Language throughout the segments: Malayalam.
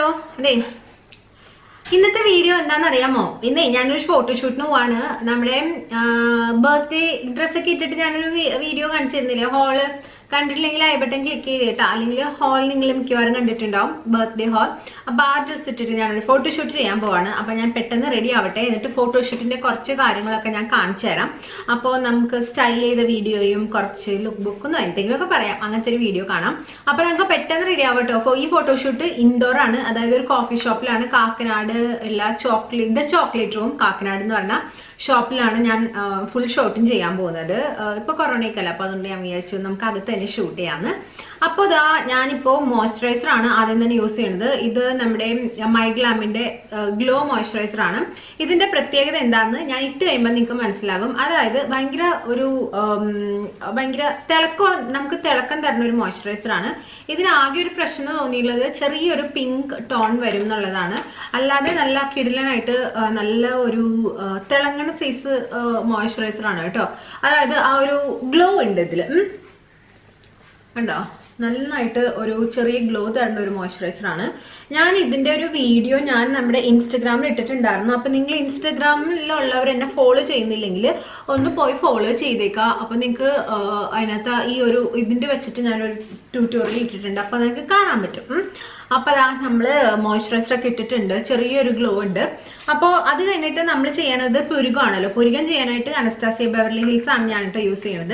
അതെ ഇന്നത്തെ വീഡിയോ എന്താണെന്നറിയാമോ ഇന്നേ ഞാനൊരു ഫോട്ടോഷൂട്ടിന് പോവാണ് നമ്മുടെ ബർത്ത്ഡേ ഡ്രസ്സൊക്കെ ഇട്ടിട്ട് ഞാനൊരു വി- വീഡിയോ കാണിച്ചിരുന്നില്ലേ ഹോള് കണ്ടിട്ടില്ലെങ്കിൽ ഐ ബട്ടൺ ക്ലിക്ക് ചെയ്ത് കേട്ടോ അല്ലെങ്കിൽ ഹാൾ നിങ്ങൾ മിക്കവാറും കണ്ടിട്ടുണ്ടാവും ബർത്ത്ഡേ ഹാൾ അപ്പൊ ആ ഡ്രസ്സ് ഇട്ടിട്ട് ഞാനൊരു ഫോട്ടോഷൂട്ട് ചെയ്യാൻ പോവാണ് അപ്പൊ ഞാൻ പെട്ടെന്ന് റെഡി ആവട്ടെ എന്നിട്ട് ഫോട്ടോഷൂട്ടിന്റെ കുറച്ച് കാര്യങ്ങളൊക്കെ ഞാൻ കാണിച്ചു തരാം അപ്പോൾ നമുക്ക് സ്റ്റൈൽ ചെയ്ത വീഡിയോയും കുറച്ച് ലുക്ക് ബുക്കും എന്തെങ്കിലുമൊക്കെ പറയാം അങ്ങനത്തെ ഒരു വീഡിയോ കാണാം അപ്പൊ ഞങ്ങൾക്ക് പെട്ടെന്ന് റെഡി ആവട്ടോ അപ്പോൾ ഈ ഫോട്ടോഷൂട്ട് ഇൻഡോർ ആണ് അതായത് ഒരു കോഫി ഷോപ്പിലാണ് കാക്കനാട് ഉള്ള chocolate the chocolate room Kakkanad എന്ന് പറഞ്ഞ ഷോപ്പിലാണ് ഞാൻ ഫുൾ ഷൂട്ടും ചെയ്യാൻ പോകുന്നത് ആ, ഇപ്പൊ കൊറോണയ്ക്കല്ല അപ്പൊ അതുകൊണ്ട് ഞാൻ വിചാരിച്ചു നമുക്ക് അകത്ത് തന്നെ ഷൂട്ട് ചെയ്യാന്ന് അപ്പോൾ ഇതാ ഞാനിപ്പോ മോയ്സ്ചറൈസർ ആണ് ആദ്യം തന്നെ യൂസ് ചെയ്യുന്നത് ഇത് നമ്മുടെ മൈഗ്ലാമിന്റെ ഗ്ലോ മോയ്സ്ചറൈസർ ആണ് ഇതിന്റെ പ്രത്യേകത എന്താണെന്ന് ഞാൻ ഇട്ട് കഴിയുമ്പോൾ നിങ്ങൾക്ക് മനസ്സിലാകും അതായത് ഭയങ്കര ഒരു ഉം, ഭയങ്കര തിളക്കം നമുക്ക് തിളക്കം തരുന്ന ഒരു മോയ്സ്ചറൈസർ ആണ് ഇതിന് ആകെ ഒരു പ്രശ്നം തോന്നിയുള്ളത് ചെറിയൊരു പിങ്ക് ടോൺ വരും എന്നുള്ളതാണ് അല്ലാതെ നല്ല കിടിലനായിട്ട് ആ, നല്ല ഒരു ആ, തിളങ്ങണ സൈസ് മോയ്സ്ചറൈസർ ആണ് കേട്ടോ അതായത് ആ ഒരു ഗ്ലോ ഉണ്ട് ഇതില് ഉം. കണ്ടോ നന്നായിട്ട് ഒരു ചെറിയ ഗ്ലോ തരുന്ന ഒരു മോയ്സ്ചറൈസർ ആണ് ഞാൻ ഇതിന്റെ ഒരു വീഡിയോ ഞാൻ നമ്മുടെ ഇൻസ്റ്റഗ്രാമിൽ ഇട്ടിട്ടുണ്ടായിരുന്നു അപ്പൊ നിങ്ങൾ ഇൻസ്റ്റഗ്രാമിലുള്ളവർ എന്നെ ഫോളോ ചെയ്യുന്നില്ലെങ്കിൽ ഒന്ന് പോയി ഫോളോ ചെയ്തേക്കുക അപ്പൊ നിങ്ങൾക്ക് അതിനകത്ത് ഈ ഒരു ഇതിന്റെ വെച്ചിട്ട് ഞാനൊരു ട്യൂട്ടോറിയൽ ഇട്ടിട്ടുണ്ട് അപ്പൊ നിങ്ങൾക്ക് കാണാൻ പറ്റും ഉം. അപ്പൊ അതാ നമ്മള് മോയ്സ്ചറൈസർ ഒക്കെ ഇട്ടിട്ടുണ്ട് ചെറിയൊരു ഗ്ലോ ഉണ്ട് അപ്പോൾ അത് കഴിഞ്ഞിട്ട് നമ്മൾ ചെയ്യണത് പുരുകമാണല്ലോ പുരുകം ചെയ്യാനായിട്ട് അനസ്താസിയ ബെവർലി ഹിൽസ് ആണ് ഞാൻ കേട്ടോ യൂസ് ചെയ്യണത്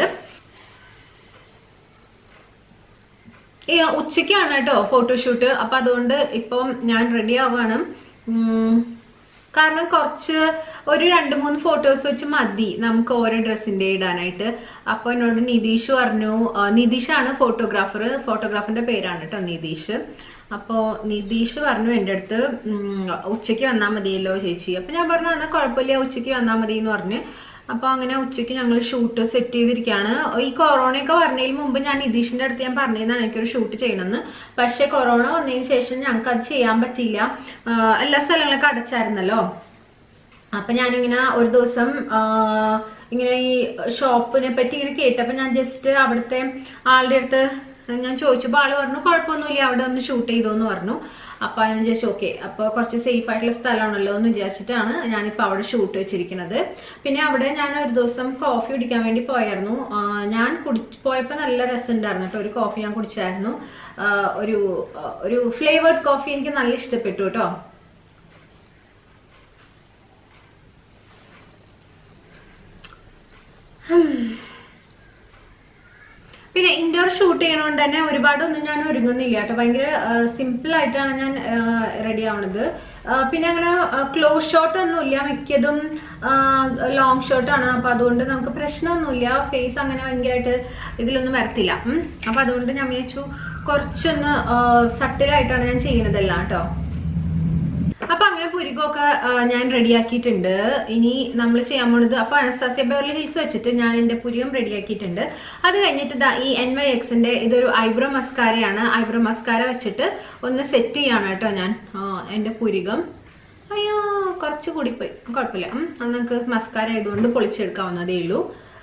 ഈ ഉച്ചയ്ക്കാണ് കേട്ടോ ഫോട്ടോഷൂട്ട് അപ്പൊ അതുകൊണ്ട് ഇപ്പം ഞാൻ റെഡി ആവുകയാണ് ഉം, കാരണം കുറച്ച് ഒരു രണ്ട് മൂന്ന് ഫോട്ടോസ് വെച്ച് മതി നമുക്ക് ഓരോ ഡ്രസ്സിന്റെ ഇടാനായിട്ട് അപ്പൊ എന്നോട് നിതീഷ് പറഞ്ഞു ആ, നിതീഷാണ് ഫോട്ടോഗ്രാഫർ ഫോട്ടോഗ്രാഫറിന്റെ പേരാണ് കേട്ടോ നിതീഷ് അപ്പോ നിതീഷ് പറഞ്ഞു എൻ്റെ അടുത്ത് ഉം, ഉച്ചയ്ക്ക് വന്നാൽ മതിയല്ലോ ചേച്ചി അപ്പൊ ഞാൻ പറഞ്ഞു എന്നാൽ കുഴപ്പമില്ല ഉച്ചയ്ക്ക് വന്നാൽ മതി എന്ന് പറഞ്ഞ് അപ്പൊ അങ്ങനെ ഉച്ചയ്ക്ക് ഞങ്ങൾ ഷൂട്ട് സെറ്റ് ചെയ്തിരിക്കുകയാണ് ഈ കൊറോണയൊക്കെ പറഞ്ഞതിന് മുമ്പ് ഞാൻ നിതീഷിന്റെ അടുത്ത് ഞാൻ പറഞ്ഞതാണ് എനിക്കൊരു ഷൂട്ട് ചെയ്യണമെന്ന് പക്ഷെ കൊറോണ വന്നതിന് ശേഷം ഞങ്ങൾക്ക് അത് ചെയ്യാൻ പറ്റിയില്ല ആഹ് എല്ലാ സ്ഥലങ്ങളൊക്കെ അടച്ചായിരുന്നല്ലോ അപ്പൊ ഞാനിങ്ങനെ ഒരു ദിവസം ആഹ് ഇങ്ങനെ ഈ ഷോപ്പിനെ പറ്റി ഇങ്ങനെ കേട്ടപ്പോ ഞാൻ ജസ്റ്റ് അവിടുത്തെ ആളുടെ അടുത്ത് ഞാൻ ചോദിച്ചപ്പോൾ ആള് പറഞ്ഞു കുഴപ്പമൊന്നുമില്ല അവിടെ ഒന്ന് ഷൂട്ട് ചെയ്തോന്ന് പറഞ്ഞു അപ്പൊ ഞാൻ ജസ്റ്റ് ഓക്കെ അപ്പൊ കുറച്ച് സേഫ് ആയിട്ടുള്ള സ്ഥലമാണല്ലോ എന്ന് വിചാരിച്ചിട്ടാണ് ഞാനിപ്പോ അവിടെ ഷൂട്ട് വെച്ചിരിക്കുന്നത് പിന്നെ അവിടെ ഞാൻ ഒരു ദിവസം കോഫി കുടിക്കാൻ വേണ്ടി പോയായിരുന്നു ആ, ഞാൻ കുടി പോയപ്പോൾ നല്ല രസമുണ്ടായിരുന്നു കേട്ടോ ഒരു കോഫി ഞാൻ കുടിച്ചായിരുന്നു ആ, ഒരു ആ, ഒരു ഫ്ലേവേർഡ് കോഫി എനിക്ക് നല്ല ഇഷ്ടപ്പെട്ടു കേട്ടോ പിന്നെ ഇൻഡോർ ഷൂട്ട് ചെയ്യണോണ്ട് തന്നെ ഒരുപാടൊന്നും ഞാൻ ഒരുങ്ങുന്നില്ല കേട്ടോ ഭയങ്കര സിമ്പിൾ ആയിട്ടാണ് ഞാൻ റെഡി ആവണത് ആ, പിന്നെ അങ്ങനെ ക്ലോസ് ഷോട്ട് ഒന്നുമില്ല മിക്കതും ലോങ് ഷോട്ടാണ് അപ്പൊ അതുകൊണ്ട് നമുക്ക് പ്രശ്നമൊന്നുമില്ല ഫേസ് അങ്ങനെ ഭയങ്കരമായിട്ട് ഇതിലൊന്നും വരത്തില്ല ഉം. അപ്പൊ അതുകൊണ്ട് ഞാൻ വിചാരിച്ചു കുറച്ചൊന്ന് സട്ടിലായിട്ടാണ് ഞാൻ ചെയ്യുന്നതെല്ലാം കേട്ടോ അപ്പൊ അങ്ങനെ പുരികമൊക്കെ ആ, ഞാൻ റെഡിയാക്കിയിട്ടുണ്ട് ഇനി നമ്മൾ ചെയ്യാൻ പോണത് അപ്പൊ അനസ്താസിയ ബെവർലി ഹിൽസ് വെച്ചിട്ട് ഞാൻ എന്റെ പുരികം റെഡിയാക്കിയിട്ടുണ്ട് അത് കഴിഞ്ഞിട്ട് ദാ ഈ എൻ വൈ എക്സിന്റെ ഇതൊരു ഐബ്രോ മസ്കാരയാണ് ഐബ്രോ മസ്കാര വെച്ചിട്ട് ഒന്ന് സെറ്റ് ചെയ്യാണ് കേട്ടോ ഞാൻ ആ, എന്റെ പുരികം അയ്യോ കുറച്ച് കൂടിപ്പോയി കുഴപ്പമില്ല ഉം, അത് നമുക്ക് മസ്കാര ആയതുകൊണ്ട് പൊളിച്ചെടുക്കാവുന്നതേ ഉള്ളൂ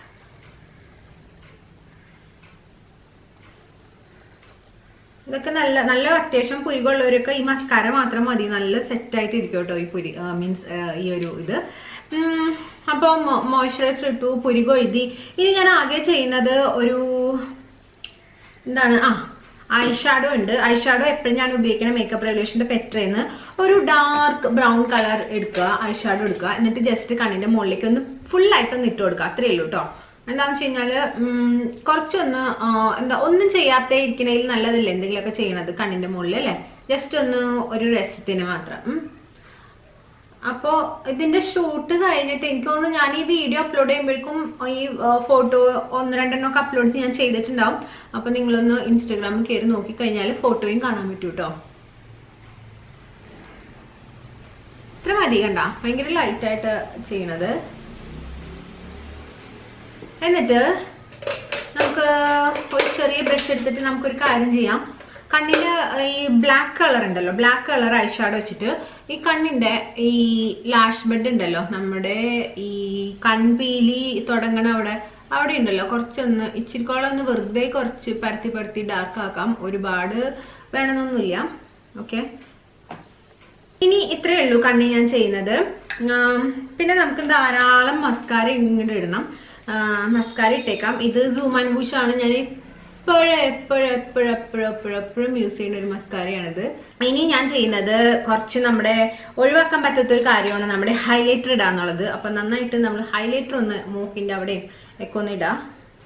ഇതൊക്കെ നല്ല നല്ല അത്യാവശ്യം പുരികമുള്ളവരൊക്കെ ഈ മസ്കാര മാത്രം മതി നല്ല സെറ്റ് ആയിട്ട് ഇരിക്കും കേട്ടോ ഈ പുരി മീൻസ് ഈ ഒരു ഇത് ഉം, അപ്പൊ മോയ്സ്ചറൈസർ ഇട്ടു പുരികം എഴുതി ഇനി ഞാൻ ആകെ ചെയ്യുന്നത് ഒരു എന്താണ് ആ ഐഷാഡോ ഉണ്ട് ഐഷാഡോ എപ്പോഴും ഞാൻ ഉപയോഗിക്കുന്ന മേക്കപ്പ് റെവല്യൂഷന്റെ പെട്രേന്ന് ഒരു ഡാർക്ക് ബ്രൗൺ കളർ എടുക്കുക ഐഷാഡോ എടുക്കുക എന്നിട്ട് ജസ്റ്റ് കണ്ണിന്റെ മുകളിലേക്ക് ഒന്ന് ഫുൾ ആയിട്ടൊന്ന് ഇട്ട് കൊടുക്കുക അത്രയേ ഉള്ളൂ കേട്ടോ എന്താണെന്ന് വെച്ച് കഴിഞ്ഞാല് ഉം, കുറച്ചൊന്ന് ആ, എന്താ ഒന്നും ചെയ്യാത്ത ഇരിക്കണതിൽ നല്ലതല്ലേ എന്തെങ്കിലുമൊക്കെ ചെയ്യണത് കണ്ണിന്റെ മുകളിൽ അല്ലേ ജസ്റ്റ് ഒന്ന് ഒരു രസത്തിന് മാത്രം ഉം. അപ്പോ ഇതിന്റെ ഷൂട്ട് കഴിഞ്ഞിട്ട് എനിക്ക് തോന്നുന്നു ഞാൻ ഈ വീഡിയോ അപ്ലോഡ് ചെയ്യുമ്പോഴേക്കും ഈ ഫോട്ടോ ഒന്ന് രണ്ടെണ്ണം ഒക്കെ അപ്ലോഡ് ഞാൻ ചെയ്തിട്ടുണ്ടാവും അപ്പൊ നിങ്ങളൊന്ന് ഇൻസ്റ്റാഗ്രാമിൽ കയറി നോക്കി കഴിഞ്ഞാൽ ഫോട്ടോയും കാണാൻ പറ്റൂ കേട്ടോ ഇത്ര മതി കണ്ട ഭയങ്കര ലൈറ്റ് ആയിട്ട് ചെയ്യണത് എന്നിട്ട് നമുക്ക് ഒരു ചെറിയ ബ്രഷ് എടുത്തിട്ട് നമുക്കൊരു കാര്യം ചെയ്യാം കണ്ണിന് ഈ ബ്ലാക്ക് കളർ ഉണ്ടല്ലോ ബ്ലാക്ക് കളർ ഐഷാഡോ വെച്ചിട്ട് ഈ കണ്ണിന്റെ ഈ ലാഷ് ബെഡ് ഉണ്ടല്ലോ നമ്മുടെ ഈ കൺപീലി തുടങ്ങണ അവിടെ അവിടെ ഉണ്ടല്ലോ കുറച്ചൊന്ന് ഇച്ചിരിക്കോളം ഒന്ന് വെറുതെ കുറച്ച് പരത്തി പരത്തി ഡാർക്ക് ആക്കാം ഒരുപാട് വേണമെന്നൊന്നുമില്ല ഓക്കെ ഇനി ഇത്രയേ ഉള്ളൂ കണ്ണി ഞാൻ ചെയ്യുന്നത് ആം, പിന്നെ നമുക്ക് ധാരാളം മസ്കാര ഇങ്ങോട്ട് ഇടണം മസ്കാര ഇട്ടേക്കാം ഇത് സൂം ആൻഡ് ബൂഷ് ആണ് ഞാൻ എപ്പോഴും എപ്പോഴും എപ്പോഴും എപ്പോഴും എപ്പോഴും എപ്പോഴും യൂസ് ചെയ്യുന്ന ഒരു മസ്കാരയാണിത് ഇനി ഞാൻ ചെയ്യുന്നത് കുറച്ച് നമ്മുടെ ഒഴിവാക്കാൻ പറ്റാത്ത ഒരു കാര്യമാണ് നമ്മുടെ ഹൈലൈറ്റർ ഇടാന്നുള്ളത് അപ്പൊ നന്നായിട്ട് നമ്മൾ ഹൈലൈറ്റർ ഒന്ന് മൂക്കിന്റെ അവിടെയും ഒക്കെ ഒന്ന് ഇടാം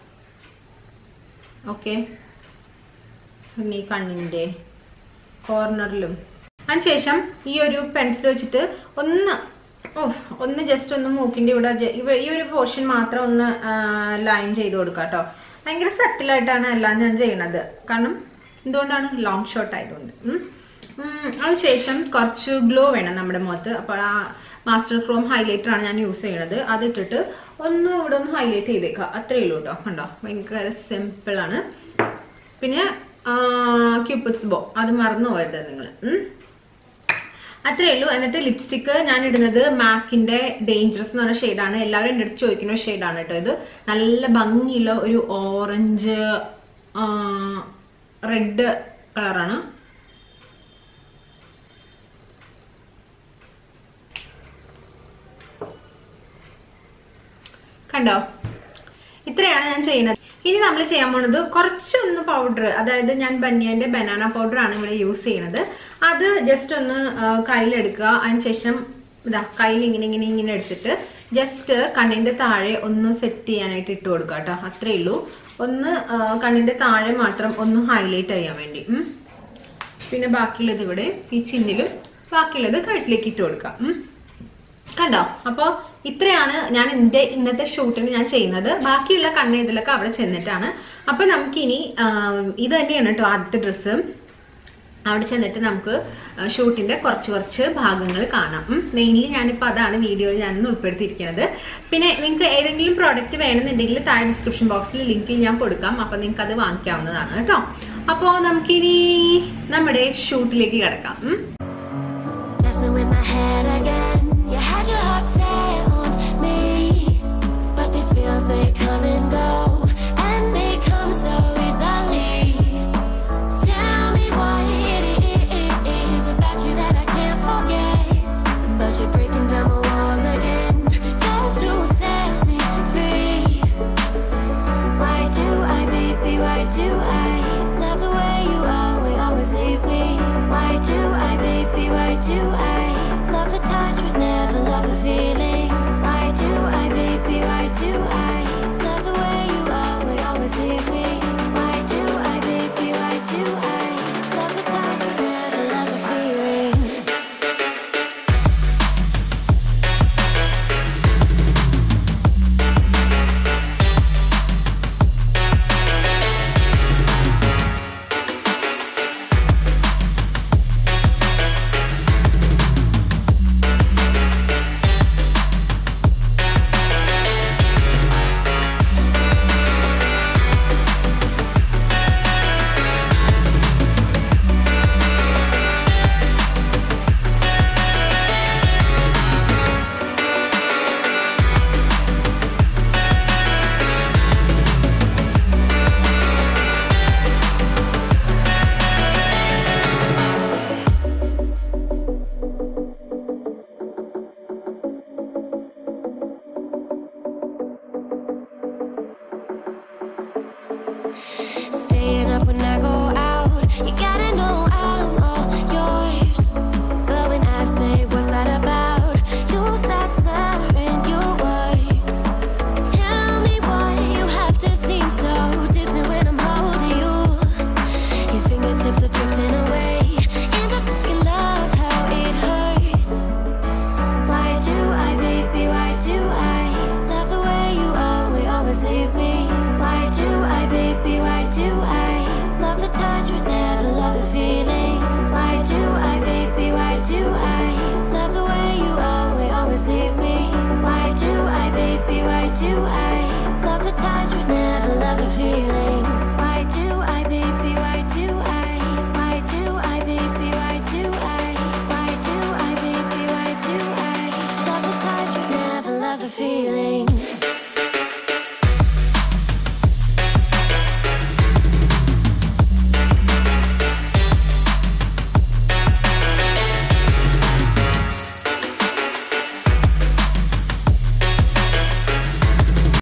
ഓക്കെ പിന്നെ ഈ കണ്ണിന്റെ കോർണറിലും അതിനുശേഷം ഈ ഒരു പെൻസിൽ വെച്ചിട്ട് ഒന്ന് ഓ ഒന്ന് ജസ്റ്റ് ഒന്ന് മൂക്കിന്റെ ഇവിടെ ജ- ഇവ- ഈ ഒരു പോർഷൻ മാത്രം ഒന്ന് ലൈൻ ചെയ്ത് കൊടുക്കുക കേട്ടോ ഭയങ്കര സട്ടിലായിട്ടാണ് എല്ലാം ഞാൻ ചെയ്യണത് കാരണം എന്തുകൊണ്ടാണ് ലോങ് ഷോട്ട് ആയതുകൊണ്ട് ഉം. ഉം, അതിനുശേഷം കുറച്ച് ഗ്ലോ വേണം നമ്മുടെ മുഖത്ത് അപ്പോൾ ആ മാസ്റ്റർ ക്രോം ഹൈലൈറ്റർ ആണ് ഞാൻ യൂസ് ചെയ്യണത് അതിട്ടിട്ട് ഒന്ന് ഇവിടെ ഒന്ന് ഹൈലൈറ്റ് ചെയ്തേക്കുക അത്രയേ ഉള്ളൂ കേട്ടോ കണ്ടോ ഭയങ്കര സിമ്പിൾ ആണ് പിന്നെ ക്യൂപ്പിഡ്സ് ബോ അത് മറന്നു പോയത് നിങ്ങൾ അത്രേ ഉള്ളൂ എന്നിട്ട് ലിപ്സ്റ്റിക്ക് ഞാൻ ഇടുന്നത് മാക്കിന്റെ ഡേഞ്ചറസ് എന്ന് പറഞ്ഞ ഷെയ്ഡാണ് എല്ലാവരും എൻ്റെ അടുത്ത് ചോദിക്കുന്ന ഷെയ്ഡാണ് കേട്ടോ ഇത് നല്ല ഭംഗിയുള്ള ഒരു ഓറഞ്ച് റെഡ് കളറാണ് കണ്ടോ ഇത്രയാണ് ഞാൻ ചെയ്യുന്നത് ഇനി നമ്മൾ ചെയ്യാൻ പോണത് കുറച്ചൊന്ന് പൗഡർ അതായത് ഞാൻ ബനിയന്റെ ബനാന പൗഡർ ആണ് ഇവിടെ യൂസ് ചെയ്യുന്നത് അത് ജസ്റ്റ് ഒന്ന് ആ, കയ്യിലെടുക്കുക അതിനുശേഷം ഇതാ കയ്യിൽ ഇങ്ങനെ ഇങ്ങനെ ഇങ്ങനെ എടുത്തിട്ട് ജസ്റ്റ് കണ്ണിന്റെ താഴെ ഒന്ന് സെറ്റ് ചെയ്യാനായിട്ട് ഇട്ട് കൊടുക്കുക കേട്ടോ അത്രേ ഉള്ളൂ ഒന്ന് ആ, കണ്ണിന്റെ താഴെ മാത്രം ഒന്ന് ഹൈലൈറ്റ് ചെയ്യാൻ വേണ്ടി ഉം. പിന്നെ ബാക്കിയുള്ളത് ഇവിടെ ഈ ചിന്നിലും ബാക്കിയുള്ളത് കഴുത്തിലേക്ക് ഇട്ട് കൊടുക്കാം ഉം. കണ്ടോ അപ്പൊ ഇത്രയാണ് ഞാൻ എന്റെ ഇന്നത്തെ ഷൂട്ടിന് ഞാൻ ചെയ്യുന്നത് ബാക്കിയുള്ള കണ്ണെഴുതലൊക്കെ അവിടെ ചെന്നിട്ടാണ് അപ്പൊ നമുക്കിനി ആം, ഇത് തന്നെയാണ് കേട്ടോ ആദ്യത്തെ ഡ്രസ്സ് അവിടെ ചെന്നിട്ട് നമുക്ക് ഷൂട്ടിന്റെ കുറച്ച് കുറച്ച് ഭാഗങ്ങൾ കാണാം മെയിൻലി ഞാനിപ്പോൾ അതാണ് വീഡിയോയിൽ ഞാൻ ഇന്ന് ഉൾപ്പെടുത്തിയിരിക്കുന്നത് പിന്നെ നിങ്ങൾക്ക് ഏതെങ്കിലും പ്രോഡക്റ്റ് വേണമെന്നുണ്ടെങ്കിൽ താഴെ ഡിസ്ക്രിപ്ഷൻ ബോക്സിൽ ലിങ്കിൽ ഞാൻ കൊടുക്കാം അപ്പോൾ നിങ്ങൾക്ക് അത് വാങ്ങിക്കാവുന്നതാണ് കേട്ടോ അപ്പോൾ നമുക്കിനി നമ്മുടെ ഷൂട്ടിലേക്ക് കിടക്കാം ഉം. Messing with my head again. You had your heart set on me. But these feels, they come and go. And they come so easily. Tell me what it is about you that I can't forget. But you're breaking down my walls again. Just to set me free. Why do I, baby? Why do I love the way you are? We always leave me. Why do I, baby? Why do I love the touch but never love the feel?